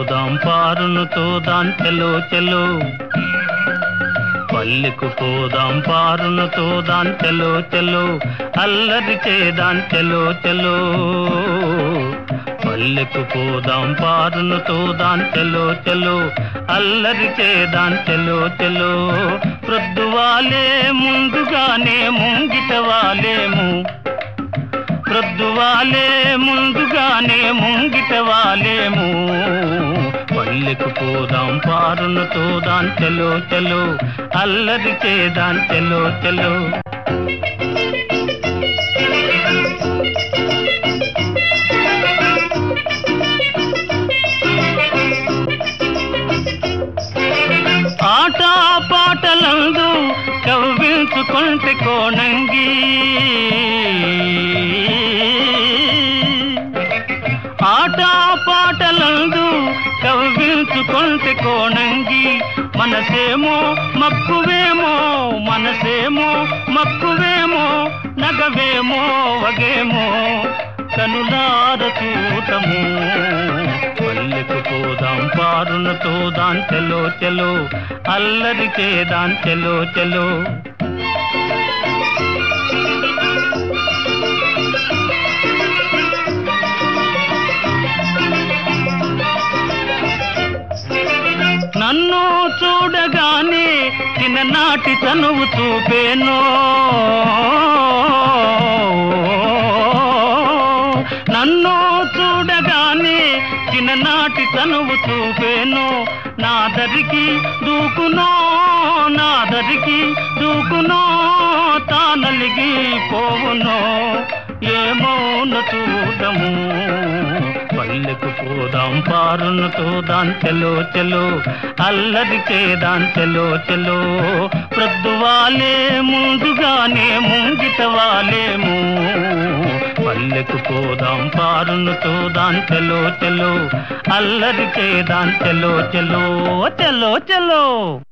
పోదాం పారును తోదాం చెలో చెలో పల్లెకు పోదాం పారును తోదాం చెలో చెలో అల్లరి చేదాం చెలో చెలో పల్లెకు పోదాం పారును తోదాం చెలో చెలో అల్లరి చేదాం చెలో చెలో ప్రొద్దువాలే ముందుగానే ముంగిట వాలేము ప్రొద్దువాలే ముందుగానే ముంగిట వాలేము పల్లెకు పోదాం పారును తోదాం చెలో చెలో అల్లరి చేదాం చెలో చెలో ఆట పాటలందు కవ్వించుకుంటే కోణంగి ఆట పాటలందు కవ్వించుకుంటే కోణంగి మనసేమో మక్కువేమో మనసేమో మక్కువేమో నగవేమో వగేమో కనులార చూతము పల్లెకు పోదాం పారును తోదాం చెలో చెలో అల్లరి చేదాం చెలో చెలో నన్ను చూడగానే చిన్ననాటి తనువు చూపేనో నన్ను చూడగానే చిన్ననాటి తనువు చూపేను నా దరికి దూకునో నా దరికి దూకునో తానలిగి పోవునో ఏమౌన చూడము పల్లెకు పోదాం పారును తోదాం చెలో చెలో అల్లరి చేదాం చెలో చెలో ప్రొద్దువాలే ముందుగానే ముంగిట వాలేము పల్లెకు పోదాం పారును తోదాం చెలో చెలో అల్లరి చేదాం చెలో చెలో చెలో చెలో